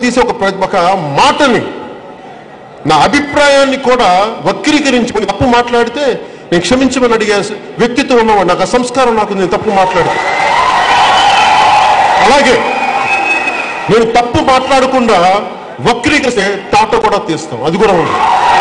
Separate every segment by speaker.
Speaker 1: తీసి ఒక ప్ర- ఒక మాటని నా అభిప్రాయాన్ని కూడా వక్రీకరించుకొని తప్పు మాట్లాడితే నేను క్షమించమని అడిగే వ్యక్తిత్వం ఉన్నవాడు నాకు ఆ సంస్కారం నాకు నేను తప్పు మాట్లాడితే అలాగే నేను తప్పు మాట్లాడకుండా వక్రీకరిస్తే టాట కూడా తీస్తాం అది కూడా ఉంది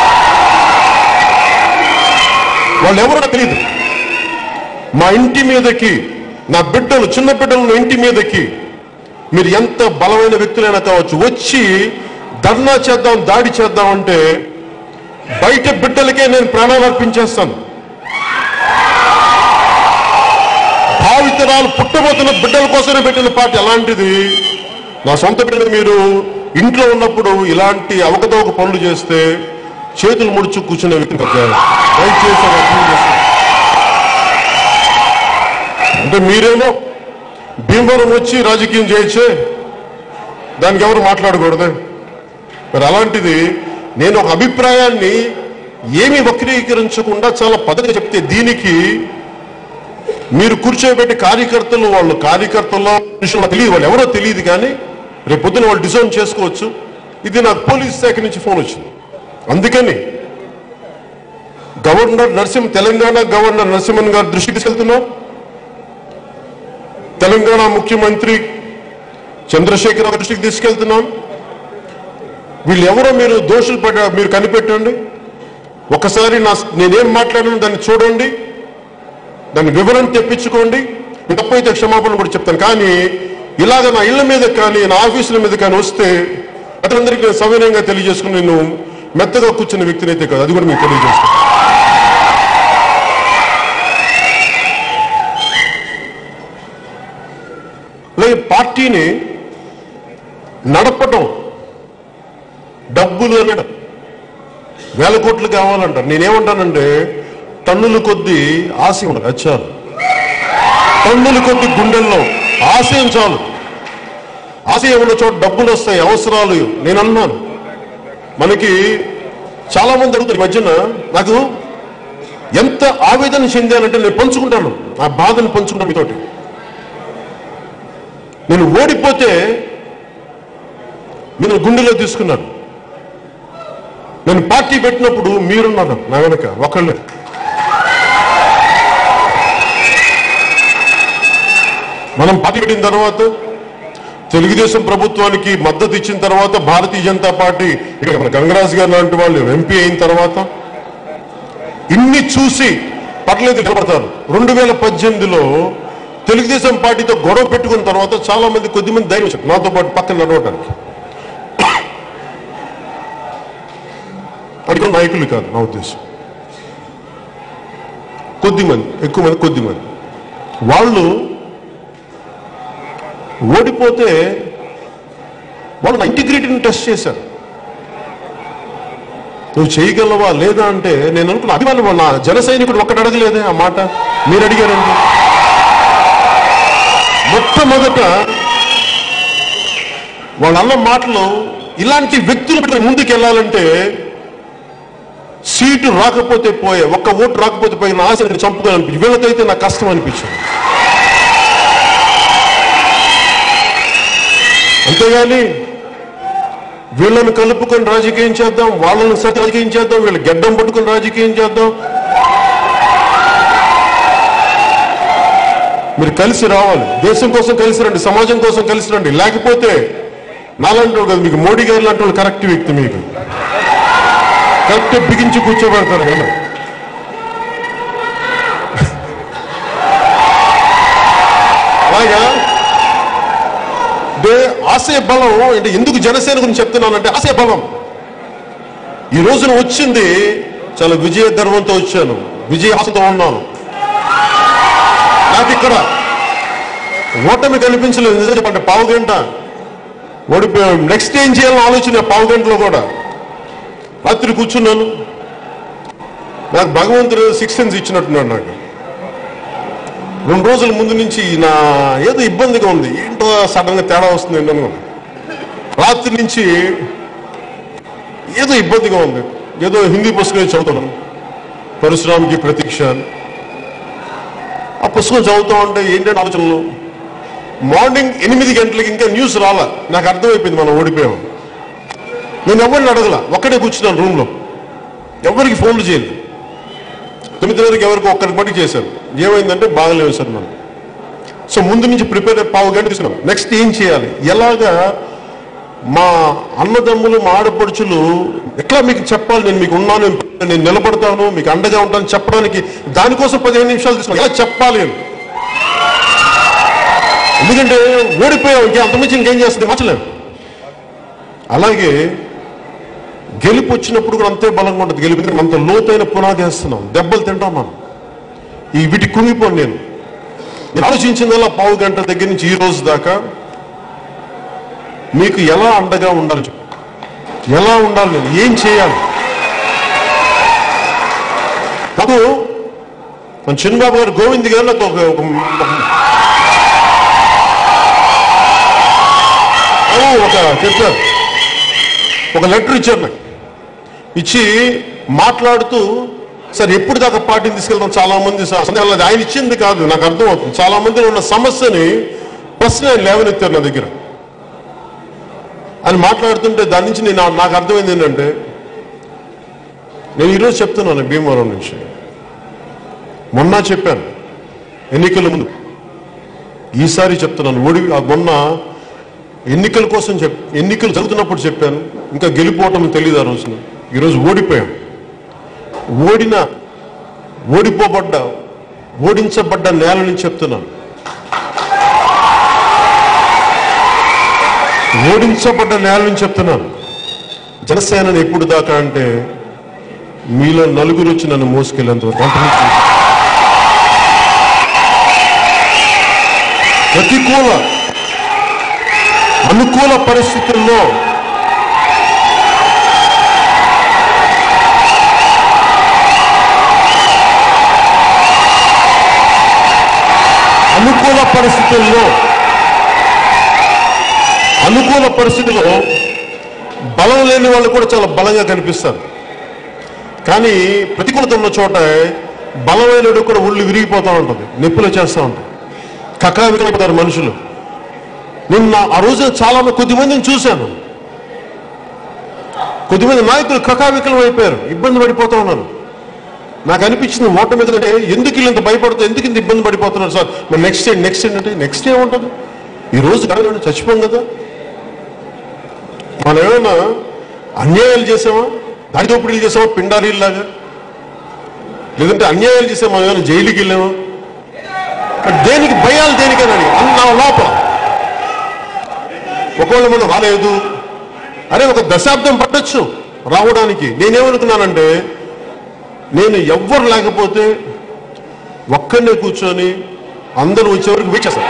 Speaker 1: వాళ్ళు ఎవరో నాకు తెలియదు మా ఇంటి మీదకి నా బిడ్డలు చిన్న బిడ్డలు నా ఇంటి మీదకి మీరు ఎంత బలమైన వ్యక్తులైనా కావచ్చు వచ్చి ధర్నా చేద్దాం దాడి చేద్దాం అంటే బయట బిడ్డలకే నేను ప్రాణాలు అర్పించేస్తాను భావితరాలు పుట్టబోతున్న బిడ్డల కోసమే పెట్టిన పార్టీ అలాంటిది నా సొంత బిడ్డలు మీరు ఇంట్లో ఉన్నప్పుడు ఇలాంటి అవకతవక పనులు చేస్తే చేతులు ముడుచు కూర్చునే వ్యక్తి కాదు. దయచేసి అది అర్థం చేసుకోండి. అంటే మీరేమో భీమవరం వచ్చి రాజకీయం చేయొచ్చే దానికి ఎవరు మాట్లాడకూడదు మరి అలాంటిది నేను ఒక అభిప్రాయాన్ని ఏమీ వక్రీకరించకుండా చాలా పద్ధతిగా చెప్తే దీనికి మీరు కూర్చోబెట్టి కార్యకర్తలు వాళ్ళు కార్యకర్తల్లో మనుషులు నాకు తెలియదు వాళ్ళు ఎవరో తెలియదు కానీ రేపు పొద్దున వాళ్ళు డిజైన్ చేసుకోవచ్చు ఇది నాకు పోలీస్ శాఖ నుంచి ఫోన్ వచ్చింది అందుకని గవర్నర్ నరసింహ తెలంగాణ గవర్నర్ నరసింహన్ గారి దృష్టికి తీసుకెళ్తున్నాం తెలంగాణ ముఖ్యమంత్రి చంద్రశేఖర్ రావు దృష్టికి తీసుకెళ్తున్నాం వీళ్ళు ఎవరో మీరు దోషులు పడ్డ మీరు కనిపెట్టండి ఒకసారి నా నేనేం మాట్లాడాను దాన్ని చూడండి దాన్ని వివరణ తెప్పించుకోండి నేను తప్పైతే క్షమాపణ కూడా చెప్తాను కానీ ఇలాగ నా ఇళ్ళ మీద కానీ నా ఆఫీసుల మీద కానీ వస్తే అతనందరికీ నేను సవినయంగా తెలియజేసుకుని నేను మెత్తగా కూర్చున్న వ్యక్తిని అయితే కాదు అది కూడా మీకు తెలియజేస్తాను అలాగే పార్టీని నడపటం డబ్బులు అనడం వేల కోట్లు కావాలంటారు నేనేమంటానంటే టన్నుల కొద్దీ ఆశ ఉండదు అది చాలు టన్నుల కొద్ది గుండెల్లో ఆశయం చాలు ఆశయం ఉన్న చోట డబ్బులు వస్తాయి అవసరాలు నేను అన్నాను మనకి చాలా మంది అడుగుతారు ఈ మధ్యన నాకు ఎంత ఆవేదన చెందానంటే నేను పంచుకుంటాను ఆ బాధను పంచుకుంటాను మీతోటి నేను ఓడిపోతే మీరు గుండెలో తీసుకున్నాను నేను పార్టీ పెట్టినప్పుడు మీరున్నారు నా వెనక ఒకళ్ళే మనం పార్టీ పెట్టిన తర్వాత తెలుగుదేశం ప్రభుత్వానికి మద్దతు ఇచ్చిన తర్వాత భారతీయ జనతా పార్టీ ఇక్కడ మన గంగరాజు గారు లాంటి వాళ్ళు ఎంపీ అయిన తర్వాత ఇన్ని చూసి పర్లేదు నిలబడతారు రెండు వేల పద్దెనిమిదిలో తెలుగుదేశం పార్టీతో గొడవ పెట్టుకున్న తర్వాత చాలా మంది కొద్దిమంది ధైర్యం వచ్చారు నాతో పాటు పక్కన నడవటానికి అడిగిన నాయకులు కాదు నా ఉద్దేశం కొద్దిమంది ఎక్కువ మంది కొద్దిమంది వాళ్ళు ఓడిపోతే వాళ్ళు నా ఇంటిగ్రిటీని టెస్ట్ చేశారు నువ్వు చేయగలవా లేదా అంటే నేను అనుకున్న అభిమానులు నా జన సైనికుడు ఒక్కడు అడగలేదే ఆ మాట మీరు అడిగారండి మొట్టమొదట వాళ్ళ అన్న మాటలు ఇలాంటి వ్యక్తులు పెట్టి ముందుకు వెళ్ళాలంటే సీటు రాకపోతే పోయే ఒక్క ఓటు రాకపోతే పోయిన ఆశ చంపుకోవాలనిపించి వీళ్ళకైతే నాకు కష్టం అనిపించింది అంతేగాని వీళ్ళని కలుపుకొని రాజకీయం చేద్దాం వాళ్ళని సరి రాజకీయం చేద్దాం వీళ్ళు గెడ్డం పట్టుకొని రాజకీయం చేద్దాం మీరు కలిసి రావాలి దేశం కోసం కలిసి రండి సమాజం కోసం కలిసి రండి లేకపోతే నాలాంటి వాడు కాదు మీకు మోడీ గారు లాంటి వాళ్ళు కరెక్ట్ వ్యక్తి మీకు కరెక్ట్ బిగించి కూర్చోబెడతారు కదా అలాగా అంటే ఆశయ బలం అంటే ఎందుకు జనసేన గురించి చెప్తున్నానంటే ఆశయ బలం ఈ రోజున వచ్చింది చాలా విజయ గర్వంతో వచ్చాను విజయ ఆశతో ఉన్నాను నాకు ఇక్కడ ఓటమి కనిపించలేదు నిజం చెప్పండి పావు గంట ఓడిపోయాం నెక్స్ట్ ఏం చేయాలని ఆలోచన పావు గంటలో కూడా రాత్రి కూర్చున్నాను నాకు భగవంతుడు సిక్స్ సెన్స్ ఇచ్చినట్టున్నాడు నాకు రెండు రోజుల ముందు నుంచి నా ఏదో ఇబ్బందిగా ఉంది ఏంటో సడన్ గా తేడా వస్తుంది ఏంటో అనుకున్నా. రాత్రి నుంచి ఏదో ఇబ్బందిగా ఉంది ఏదో హిందీ పుస్తకం చదువుతున్నాను పరశురామ్కి ప్రతీక్ష అని. ఆ పుస్తకం చదువుతూ ఉంటే ఏంటంటే ఆలోచనలు మార్నింగ్ ఎనిమిది గంటలకి ఇంకా న్యూస్ రాలా నాకు అర్థమైపోయింది మనం ఓడిపోయాం నేను ఎవరిని అడగల ఒక్కడే కూర్చున్నాను రూమ్లో ఎవరికి ఫోన్లు చేయలేదు తొమ్మిదిన్నరకి ఎవరికి ఒక్కరికి బట్టి చేశాను ఏమైందంటే బాగలేవు సార్ మనం సో ముందు నుంచి ప్రిపేర్ పావు గంట తీసుకున్నాం నెక్స్ట్ ఏం చేయాలి ఎలాగా మా అన్నదమ్ములు మా ఆడపడుచులు ఎట్లా మీకు చెప్పాలి నేను మీకు ఉన్నాను నేను నిలబడతాను మీకు అండగా ఉంటాను చెప్పడానికి దానికోసం పదిహేను నిమిషాలు తీసుకున్నాను ఎలా చెప్పాలి అని ఎందుకంటే ఓడిపోయాం ఇంకే అంతమించి ఇంకేం చేస్తుంది మార్చలేము అలాగే గెలుపు వచ్చినప్పుడు కూడా అంతే బలంగా ఉంటుంది గెలుపు ఎందుకంటే అంత లోతైన పునాది వేస్తున్నాం దెబ్బలు తింటాం మనం ఈ వీటికి కుంగిపోను నేను నేను ఆలోచించిందల్లా పావు గంట దగ్గర నుంచి ఈ రోజు దాకా మీకు ఎలా అండగా ఉండాలి చెప్పు. ఎలా ఉండాలి నేను ఏం చేయాలి నాకు మన చిన్నబాబు గారు గోవింద్ గారు నాకు ఒక ఒక- ఒక- ఓ, ఒక చెప్పారు ఒక లెటర్ ఇచ్చారు నాకు ఇచ్చి మాట్లాడుతూ సార్ ఎప్పుడు దాకా పార్టీని తీసుకెళ్తాం చాలా మంది స- సందేహాలు అది ఆయన ఇచ్చింది కాదు నాకు అర్థం అవుతుంది చాలా మందిలో ఉన్న సమస్యని ప్రశ్న ఆయన లేవనెత్తారు నా దగ్గర అని మాట్లాడుతుంటే దాని నుంచి నేను నాకు అర్థమైంది ఏంటంటే నేను ఈరోజు చెప్తున్నాను భీమవరం నుంచి మొన్న చెప్పాను ఎన్నికల ముందు ఈసారి చెప్తున్నాను ఓడి ఆ మొన్న ఎన్నికల కోసం చెప్ ఎన్నికలు జరుగుతున్నప్పుడు చెప్పాను ఇంకా గెలిపోవటం తెలియదు ఆ రోజున ఈరోజు ఓడిపోయాం ఓడిన ఓడిపోబడ్డ ఓడించబడ్డ నేల నుంచి చెప్తున్నాను ఓడించబడ్డ నేల నుంచి చెప్తున్నాను జనసేనని ఎప్పుడు దాకా అంటే మీలో నలుగురు వచ్చి నన్ను మోసుకెళ్ళేంత వరకు అంతకుమించి లేదు. ప్రతికూల అనుకూల పరిస్థితుల్లో అనుకూల పరిస్థితుల్లో అనుకూల పరిస్థితుల్లో బలం లేని వాళ్ళు కూడా చాలా బలంగా కనిపిస్తారు కానీ ప్రతికూలత ఉన్న చోట బలమైనడు కూడా ఒళ్ళు విరిగిపోతూ ఉంటుంది నొప్పులు చేస్తూ ఉంటుంది కక్రావికైపోతారు మనుషులు నిన్న ఆ రోజున చాలా మంది కొద్దిమందిని చూశాను కొద్దిమంది నాయకులు కకావికలం అయిపోయారు ఇబ్బంది పడిపోతూ ఉన్నారు నాకు అనిపించింది ఓటమి ఎందుకంటే ఎందుకు వీళ్ళు ఇంత భయపడుతూ ఎందుకు ఇంత ఇబ్బంది పడిపోతున్నారు సార్ మరి నెక్స్ట్ ఏంటి నెక్స్ట్ ఏంటంటే నెక్స్ట్ ఏముంటుంది ఈ రోజు కాదు చచ్చిపోం కదా మనం ఏమైనా అన్యాయాలు చేసామా దాడి దోపిడీలు చేసామా పిండారీలాగా లేదంటే అన్యాయాలు చేసామా మనం ఏమైనా జైలుకి వెళ్ళామా మరి దేనికి భయాలు దేనికని అన్న లోపల ఒకవేళ మనం రాలేదు అరే ఒక దశాబ్దం పట్టొచ్చు రావడానికి నేనేమనుకున్నానంటే నేను ఎవ్వరు లేకపోతే ఒక్కడనే కూర్చొని అందరూ వచ్చే వరకు వెయిట్ చేస్తాను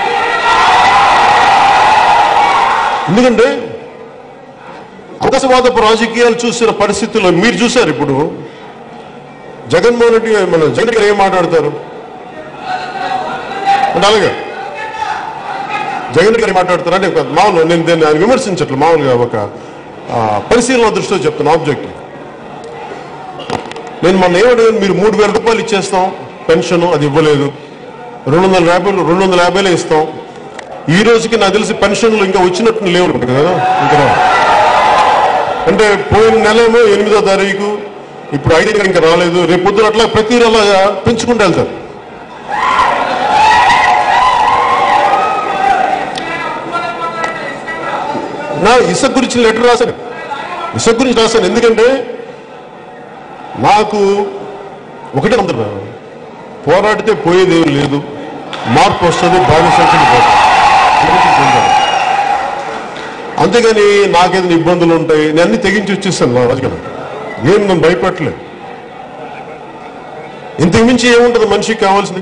Speaker 1: ఎందుకంటే అవకాశవాదపు రాజకీయాలు చూసిన పరిస్థితుల్లో మీరు చూశారు ఇప్పుడు జగన్మోహన్ రెడ్డి మన జగన్ గారు ఏం మాట్లాడతారు అంటే అలాగే జగన్ రెడ్డి గారు ఏం మాట్లాడతారు అంటే ఒక మామూలు నేను దీన్ని ఆయన విమర్శించట్లేదు మామూలుగా ఒక ఆ, పరిశీలన దృష్టితో చెప్తాను ఆబ్జెక్ట్ నేను మొన్న ఏమడిగాను మీరు మూడు వేల రూపాయలు ఇచ్చేస్తాం పెన్షన్ అది ఇవ్వలేదు రెండు వందల యాభైలు రెండు వందల యాభైలే ఇస్తాం ఈ రోజుకి నాకు తెలిసి పెన్షన్లు ఇంకా వచ్చినట్టు లేవు అనుకుంటా కదా ఇంకా రావు. అంటే పోయిన నెలేమో ఎనిమిదో తారీఖు ఇప్పుడు ఐదు తారీఖు ఇంకా రాలేదు రేపు పొద్దున అట్లా ప్రతి నెల పెంచుకుంటూ వెళ్తారు నా ఇసుక గురించి లెటర్ రాశాను ఇసుక గురించి రాశాను ఎందుకంటే నాకు ఒకటే నమ్ముతున్నా పోరాడితే పోయేదేం లేదు మార్పు వస్తుంది భావి సంఖ్యలు పోతాయి అంతేగాని నాకేదైనా ఇబ్బందులు ఉంటాయి నేను అన్ని తెగించి వచ్చేస్తాను నా రాజకీయం ఏం నన్ను భయపడలేదు ఇంతకు మించి ఏముంటుంది మనిషికి కావాల్సింది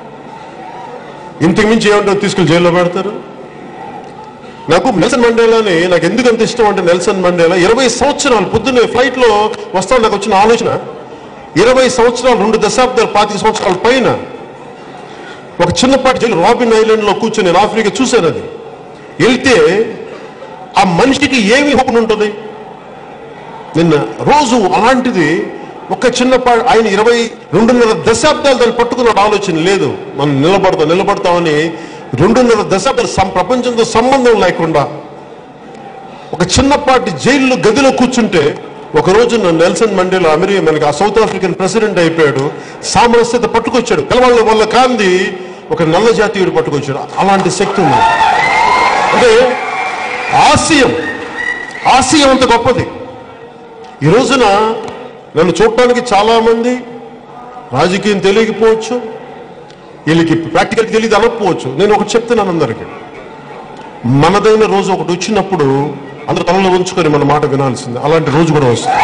Speaker 1: ఇంతకు మించి ఏముంటుంది తీసుకుని జైల్లో పెడతారు నాకు నెల్సన్ మండేలాని నాకు ఎందుకు అంత ఇష్టం అంటే నెల్సన్ మండేలా ఇరవై సంవత్సరాలు పొద్దున్నే ఫ్లైట్ లో వస్తాను నాకు వచ్చిన ఆలోచన ఇరవై సంవత్సరాలు రెండు దశాబ్దాలు పాతిక సంవత్సరాల పైన ఒక చిన్నపాటి జైలు రాబిన్ ఐలాండ్ లో కూర్చొని నేను ఆఫ్రికా చూశాను అది వెళ్తే ఆ మనిషికి ఏమి హోపన ఉంటుంది నిన్న రోజు అలాంటిది ఒక చిన్నపా ఆయన ఇరవై రెండున్నర దశాబ్దాలు దాన్ని పట్టుకున్న ఆలోచన లేదు మనం నిలబడతాం నిలబడతామని రెండున్నర దశాబ్దాలు సం- ప్రపంచంతో సంబంధం లేకుండా ఒక ఒక చిన్నపాటి జైల్లో గదిలో కూర్చుంటే ఒక రోజు నెల్సన్ మండేలా అమెరికా మనకి ఆ సౌత్ ఆఫ్రికన్ ప్రెసిడెంట్ అయిపోయాడు సామరస్యత పట్టుకొచ్చాడు పిల్లవాళ్ళ వల్ల కాంది ఒక నల్ల జాతీయుడు పట్టుకొచ్చాడు అలాంటి శక్తి ఉంది అంటే ఆశయం ఆశయం అంత గొప్పది ఈ రోజున నన్ను చూడటానికి చాలా మంది రాజకీయం తెలియకపోవచ్చు వీళ్ళకి ప్రాక్టికల్ తెలియదు అనకపోవచ్చు నేను ఒకటి చెప్తున్నాను అందరికీ మనదైన రోజు ఒకటి వచ్చినప్పుడు అందరు తలలో ఉంచుకొని మన మాట వినాల్సింది అలాంటి రోజు కూడా వస్తుంది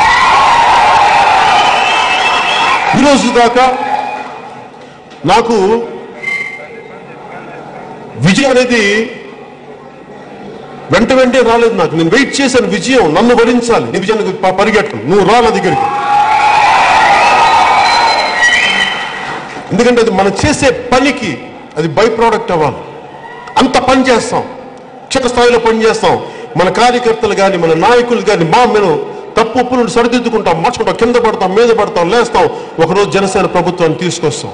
Speaker 1: ఈ రోజు దాకా నాకు విజయం అనేది వెంట వెంటే రాలేదు నాకు నేను వెయిట్ చేశాను విజయం నన్ను వరించాలి నీ విజయానికి ప- పరిగెట్టను నువ్వు రా నా దగ్గరికి ఎందుకంటే అది మనం చేసే పనికి అది బై ప్రోడక్ట్ అవ్వాలి అంత పని చేస్తాం క్షేత్రస్థాయిలో పని చేస్తాం మన కార్యకర్తలు కానీ మన నాయకులు కానీ మా మేము తప్పు ఒప్పులను సరిదిద్దుకుంటాం మార్చుకుంటాం కింద పడతాం మీద పడతాం లేస్తాం ఒకరోజు జనసేన ప్రభుత్వాన్ని తీసుకొస్తాం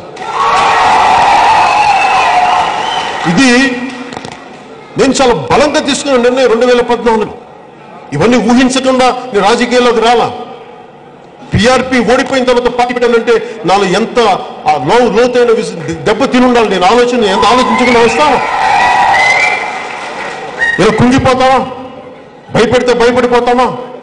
Speaker 1: ఇది నేను చాలా బలంగా తీసుకున్న నిర్ణయం రెండు వేల పద్నాలుగు ఇవన్నీ ఊహించకుండా నేను రాజకీయాల్లోకి రాలా పిఆర్పి ఓడిపోయిన తర్వాత పార్టీ పెట్టానంటే నాలో ఎంత ఆ లో లోతైన విస్- దెబ్బ తిని ఉండాలి నేను ఆలోచన ఎంత ఆలోచించకుండా వస్తావా ఇలా కుంగిపోతావా భయపెడితే భయపడిపోతావా